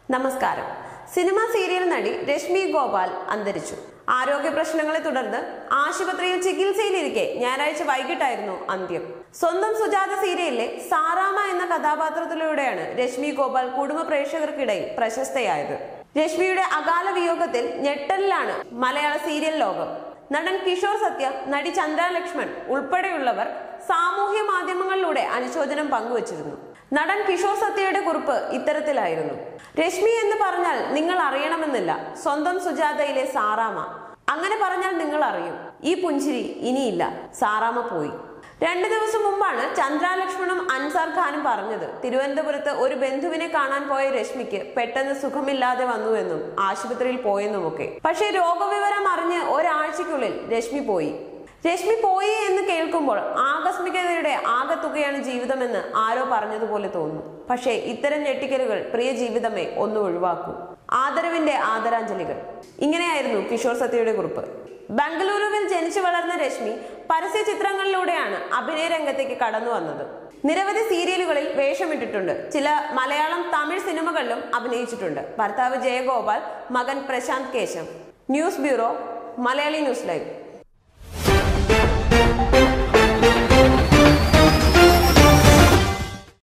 നമസ്കാരം cinema serial നടി രശ്മി ഗോപാൽ അന്തരിച്ചു ആരോഗ്യ പ്രശ്നങ്ങളെ തുടർന്ന് ആശുപത്രിയിൽ ചികിത്സയിലിരിക്കെ ഞായറാഴ്ച വൈകിട്ടായിരുന്നു അന്ത്യം സ്വന്തം സുജാത സീരിയലിലെ സാറാമ എന്ന കഥാപാത്രത്തിലൂടെയാണ് രശ്മി ഗോപാൽ കുടുംബ പ്രേക്ഷകർക്കിടയിൽ പ്രശസ്തയായത് രശ്മിയുടെ അകാല വിയോഗത്തിൽ ഞെട്ടലിലാണ് മലയാള സീരിയൽ ലോകം നടൻ കിഷോർ സത്യ നടി ചന്ദ്ര ലക്ഷ്മൺ ഉൾപ്പെടെയുള്ളവർ സാമൂഹ്യ മാധ്യമങ്ങളിലൂടെ അനുശോചനം പങ്കുവച്ചിരുന്നു നടൻ കിഷോർ സത്യയുടെ കുറിപ്പ് ഇത്തരത്തിലായിരുന്നു രശ്മി എന്ന് പറഞ്ഞാൽ നിങ്ങൾ അറിയണമെന്നില്ല സ്വന്തം സുജാതയിലെ സാറാമ അങ്ങനെ പറഞ്ഞാൽ നിങ്ങൾ അറിയും ഈ പുഞ്ചിരി ഇനിയില്ല സാറാമ പോയി രണ്ടു ദിവസം മുമ്പാണ് ചന്ദ്ര ലക്ഷ്മണും അൻസാർ ഖാനും പറഞ്ഞത് തിരുവനന്തപുരത്ത് ഒരു ബന്ധുവിനെ കാണാൻ പോയ രശ്മിക്ക് പെട്ടെന്ന് സുഖമില്ലാതെ വന്നുവെന്നും ആശുപത്രിയിൽ പോയെന്നുമൊക്കെ പക്ഷേ രോഗവിവരം അറിഞ്ഞ് ഒരാഴ്ചയ്ക്കുള്ളിൽ രശ്മി പോയി രശ്മി പോയി എന്ന് കേൾക്കുമ്പോൾ ആകസ്മികതയുടെ ആകത്തുകയാണ് ജീവിതമെന്ന് ആരോ പറഞ്ഞതുപോലെ തോന്നുന്നു പക്ഷേ ഇത്തരം ഞെട്ടിക്കലുകൾ പ്രിയ ജീവിതമേ ഒന്ന് ഒഴിവാക്കൂ ആദരവിന്റെ ആദരാഞ്ജലികൾ ഇങ്ങനെയായിരുന്നു കിഷോർ സത്യയുടെ കുറിപ്പ് ബംഗളൂരുവിൽ ജനിച്ചു വളർന്ന രശ്മി പരസ്യ ചിത്രങ്ങളിലൂടെയാണ് അഭിനയ രംഗത്തേക്ക് കടന്നു വന്നത് നിരവധി സീരിയലുകളിൽ വേഷമിട്ടിട്ടുണ്ട് ചില മലയാളം തമിഴ് സിനിമകളിലും അഭിനയിച്ചിട്ടുണ്ട് ഭർത്താവ് ജയഗോപാൽ മകൻ പ്രശാന്ത് കേശം news bureau Malayali news live